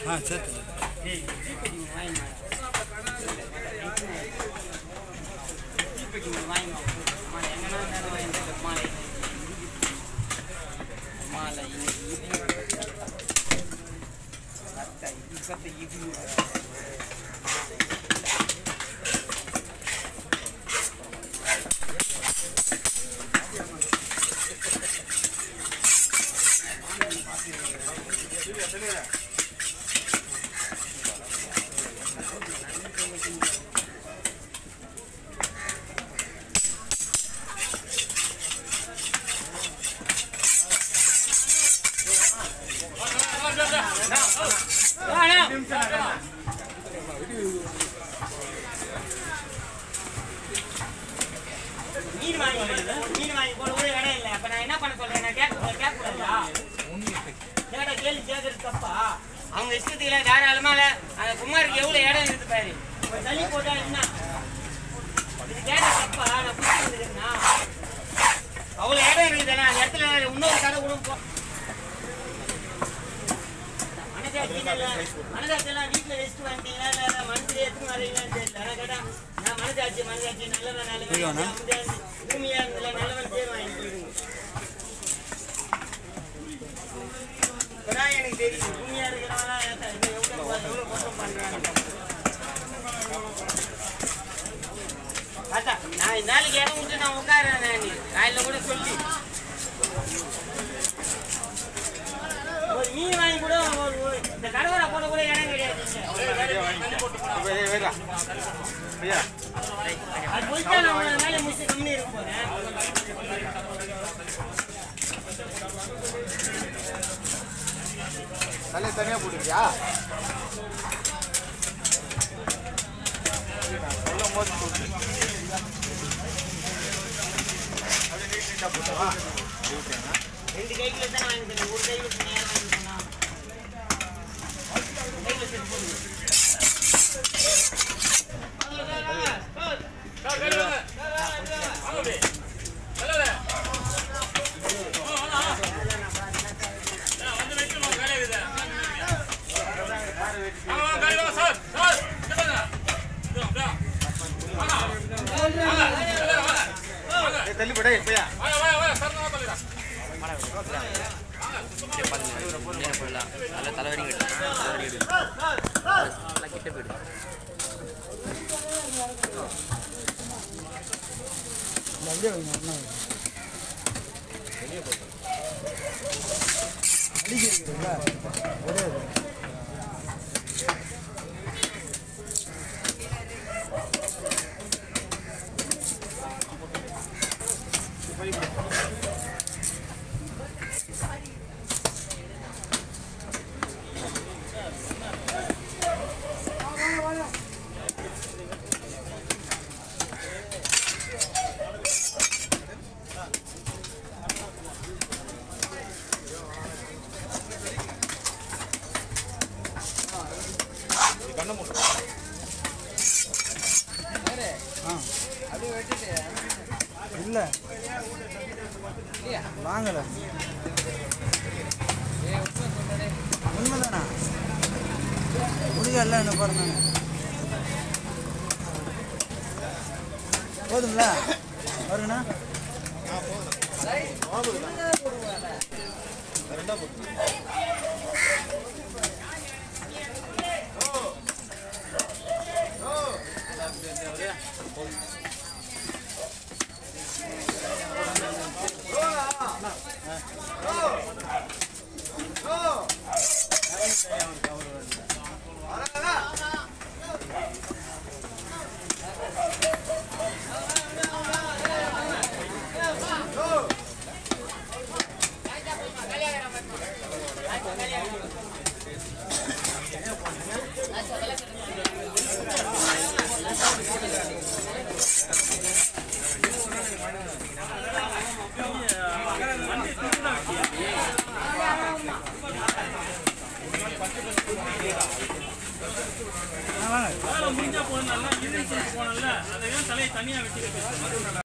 ஆ சேர்த்து டேய், தீப்பெட்டி ஒண்ணு வாங்கிட்டு வாடா. தீப்பெட்டி ஒண்ணு வாங்கிட்டு வா. அம்மா, எங்கன்னா இருந்தாலும் வாங்கிட்டு வா. மாலை. மாலை, இது, இது. கத்த, இது கத்த, இது. மீன் வாங்கி போடு. மீன் வாங்கி போட கூட இடம் இல்லை அப்ப நான் என்ன பண்ண சொல்றேன் நான் கேட்க கேட்க கூடாதா கேட்ட கேள்வி கேட்கறது தப்பா அவங்க இஷ்டத்துக்கு இல்லை தாராளமா இல்ல. அந்த குமாருக்கு எவ்வளவு இடம் இருக்குது பாரு ஒரு தள்ளி போட்டா என்ன இது கேட்ட தப்பா நான் புடிச்சு வந்துருக்கேன்னா அவ்வளவு இடம் இருக்குதுண்ணா அந்த இடத்துல இன்னொரு கடை கூட போ மனதாட்சியெல்லாம் வீட்டுல வச்சுட்டு வந்தீங்களா இல்ல மனசுல எடுத்துன்னு வரீங்களான்னு தெரியல ஆனா கேட்டா நான் மனதாட்சி மனதாட்சி நல்லவன் நல்லவன் பூமியா இருந்தல நல்லவன் பேர் வாங்கி போயிடுங்க இப்பதான் எனக்கு தெரியும் பூமியா இருக்கிறவனா எவ்வளவு எவ்வளவு மோசம் பண்றாங்க பார்த்தா நான் இந்த நாளைக்கு இடம் விட்டு நான் உட்காரேன் நான் காலையில கூட சொல்லி ஒரு மீன் வாங்கி கூட ஒரு ஒரு- இந்த கடவுளை போட கூட இடம் கிடையாது அது போயிட்டா நான் உங்களை மேலே முடிச்சு கம்மி இருக்க போறேன் தலையை தனியாக போட்டுக்கிறியா சொல்லும் போது சொல்லு அப்படியே நீட் நீட்டாக போட்டுவா ரெண்டு கைக்குள்ள தான் வாங்கி தரேன் ஒரு கையில நேரம் வாங்கி சொன்னா கையில சரி போடுங்க ஏய், தள்ளி போடே இப்பயா நல்ல தலைவரி நல்லா கிட்ட போயிடு இல்லை வாங்கலை உண்மைதானா முடியல என்ன பாருங்க போதுங்களா வருங்கண்ணா முடிஞ்சா போனல போனல அதையும் தலையை தனியா வெட்டி